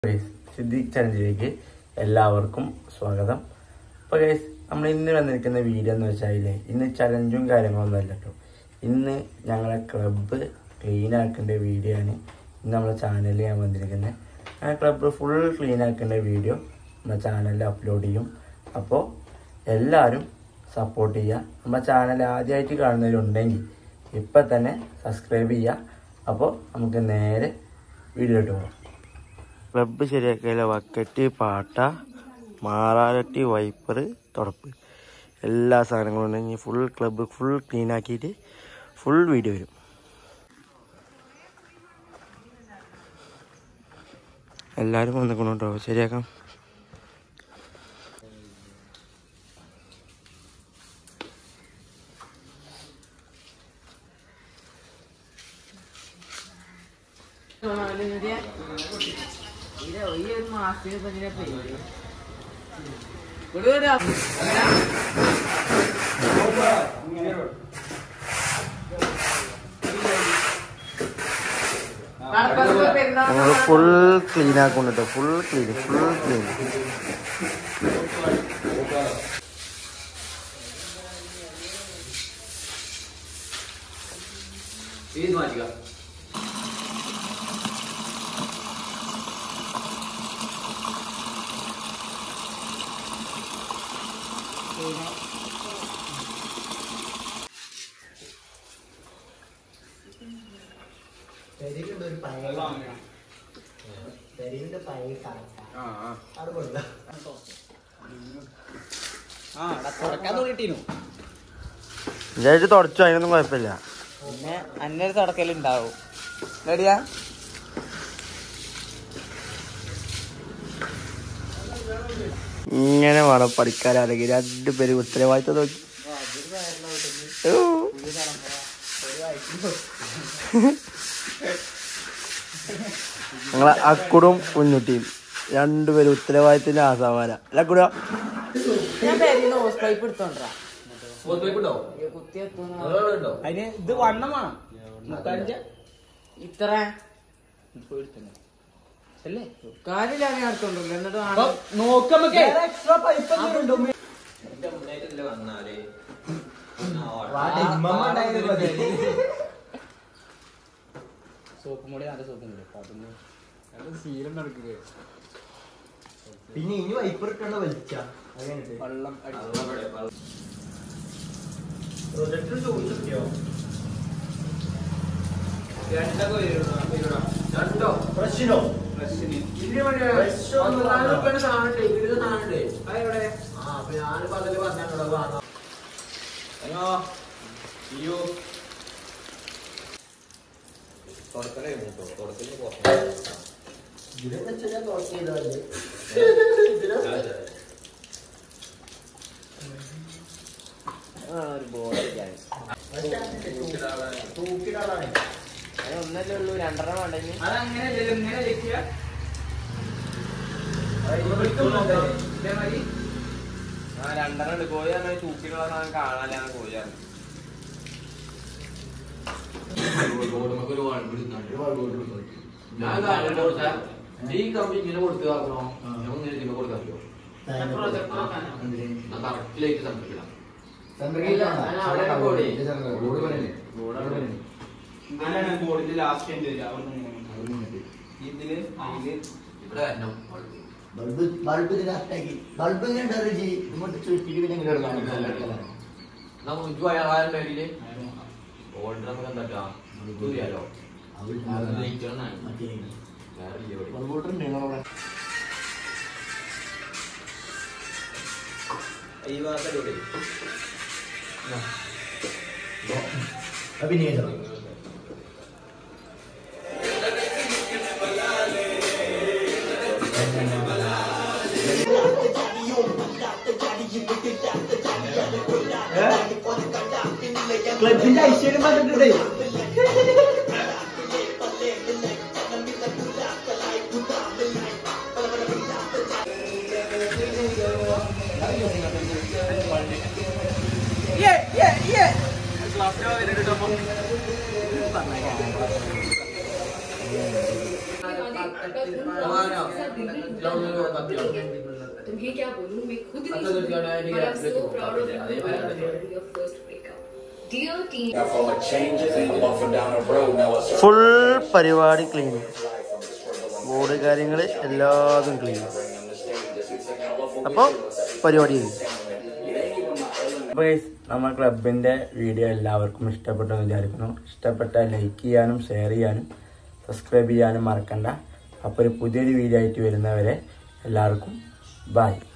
Guys Siddique ചലഞ്ചിലേക്ക് എല്ലാവർക്കും സ്വാഗതം അപ്പോൾ ഗൈസ് നമ്മൾ ഇന്ന് വന്നിരിക്കുന്ന വീഡിയോ എന്ന് വെച്ചാൽ ഇന്ന് ചലഞ്ചും കാര്യങ്ങളൊന്നും അല്ല കേട്ടോ ഇന്ന് ഞങ്ങളെ ക്ലബ്ബ് ക്ലീൻ ആക്കേണ്ട വീഡിയോ ആണ് ഇന്ന് നമ്മുടെ ചാനലിൽ ഞാൻ വന്നിരിക്കുന്നത് ആ ക്ലബ്ബ് ഫുൾ ക്ലീൻ ആക്കേണ്ട വീഡിയോ നമ്മുടെ ചാനലിൽ അപ്ലോഡ് ചെയ്യും അപ്പോൾ എല്ലാവരും സപ്പോർട്ട് ചെയ്യുക നമ്മുടെ ചാനൽ ആദ്യമായിട്ട് കാണുന്നവരുണ്ടെങ്കിൽ ഇപ്പം തന്നെ സബ്സ്ക്രൈബ് ചെയ്യുക അപ്പോൾ നമുക്ക് നേരെ വീഡിയോയിലോട്ട് പോകാം ക്ലബ്ബ് ശരിയാക്കിയാൽ വക്കറ്റ് പാട്ട മാറാലട്ടി വൈപ്പർ തുടപ്പ് എല്ലാ സാധനങ്ങളും ഉണ്ടെങ്കിൽ ഫുൾ ക്ലബ്ബ് ഫുൾ ക്ലീൻ ആക്കിയിട്ട് ഫുൾ വീഡിയോ വരും എല്ലാവരും വന്നിക്കണം കേട്ടോ ശരിയാക്കാം ഈ ഒരു മാസത്തിന് ഇപ്പൊ ഇങ്ങനെ പെയ്യുന്നത് നമ്മൾ ഫുൾ ക്ലീൻ ആക്കണം കേട്ടോ ഫുൾ ക്ലീൻ ഫുൾ ക്ലീൻ തുടക്കാൻ തോന്നിട്ടീനു വിചാരിച്ച് തുടച്ചു അതിനൊന്നും കുഴപ്പമില്ല പിന്നെ അന്നൊരു തുടക്കലുണ്ടാവും റെഡിയാ ഇങ്ങനെ വേണം പഠിക്കാനാണെങ്കിൽ രണ്ടുപേരും ഉത്തരവാദിത്തം നോക്കി ഓ. ഞങ്ങളെ അക്കുടും കുഞ്ഞുട്ടിയും രണ്ടുപേരും ഉത്തരവാദിത്തത്തിന്റെ ആസാമാര അല്ല അക്കുട ഞാൻ പേരിന്ന് ഹോസ് പൈപ്പ് എടുത്തോണ്ടാ കുത്തി അതിന് ഇത് വണ്ണം വേണം മുക്കാലിഞ്ച ഇത്ര അല്ലേ കാര്യമില്ലാതെ ഞാൻ എടുത്തോണ്ടല്ലോ എന്നിട്ട് നോക്കമ്മക്ക് എക്സ്ട്രാ പൈപ്പ് സോപ്പ് മുടി നല്ല സോപ്പ് മുടി ശീലം നടക്കുക പിന്നെ ഇനി വൈപ്പർ ഇട്ടാണ് വലിച്ച അങ്ങനെ വെള്ളം പ്രൊജക്ടർ ചോദിച്ചിട്ടോ പ്രശ്നോ ആ അപ്പൊ ഞാൻ പകല് പറഞ്ഞോട് വാങ്ങാം ഇതിനെ വെച്ച് ഞാൻ തുറക്ക് ചെയ്തതല്ലേ ഒരു ബോർഡ് തൂക്കിടാളാണ് ഒന്നല്ലേ ഉള്ളൂ രണ്ടെണ്ണം വേണ്ടെങ്കിൽ ആ രണ്ടെണ്ണം ഉണ്ട് കോഴി പറഞ്ഞാൽ തൂക്കിലുള്ള സാധനം കാണാനാണ് കോഴി പറഞ്ഞത് ഈ കമ്പി ഇങ്ങനെ കൊടുത്തു നോക്കണോ ഇങ്ങനെ ഇങ്ങനെ കൊടുക്കാറില്ലോ കറക്റ്റിലേക്ക് സംരക്ഷിക്കണം ബോർഡിൽ ലാസ്റ്റ് ഇതില് അതില് ഇവിടെ വരണം ബൾബ് ബൾബ് ഇതിനകത്താക്കി ബൾബ് ഇങ്ങനെ ഉണ്ടാവും ജി ഇങ്ങോട്ട് ചുറ്റിട്ട് പിന്നെ ഇങ്ങനെ ഇടണം നമുക്ക് ഉജ്ജു അയാളുടെ പേരില് ഓർഡർ നമുക്ക് എന്താ അറിയാലോ വേറെ ഇല്ല ഇവിടെ. ബൾബോട്ടുണ്ട് ഞങ്ങളവിടെ ഈ ഭാഗത്തോടെ അഭിനയിച്ചോ ക്ലബിന്റെ ഐശ്വര്യം പറഞ്ഞിട്ടുണ്ടേ ആ तुम्हें क्या बोलूं मैं खुद नहीं अच्छा, तो क्या है, समझी ये but I'm so तो proud of ये you ये for ये your first breakup. Dear teen. Full of changes and up and down the road. Now it's full പരിപാടി ക്ലീൻ ബോർഡ് കാര്യങ്ങൾ എല്ലാതും ക്ലീൻ അപ്പോൾ പരിപാടി കഴിഞ്ഞു അപ്പോൾ ഗൈസ് നമ്മുടെ ക്ലബിൻ്റെ വീഡിയോ എല്ലാവർക്കും ഇഷ്ടപ്പെട്ടു എന്ന് വിചാരിക്കുന്നു ഇഷ്ടപ്പെട്ടാൽ ലൈക്ക് ചെയ്യാനും ഷെയർ ചെയ്യാനും സബ്സ്ക്രൈബ് ചെയ്യാനും മറക്കണ്ട അപ്പോൾ ഒരു പുതിയൊരു വീഡിയോ ആയിട്ട് വരുന്നവരെ എല്ലാവർക്കും ബൈ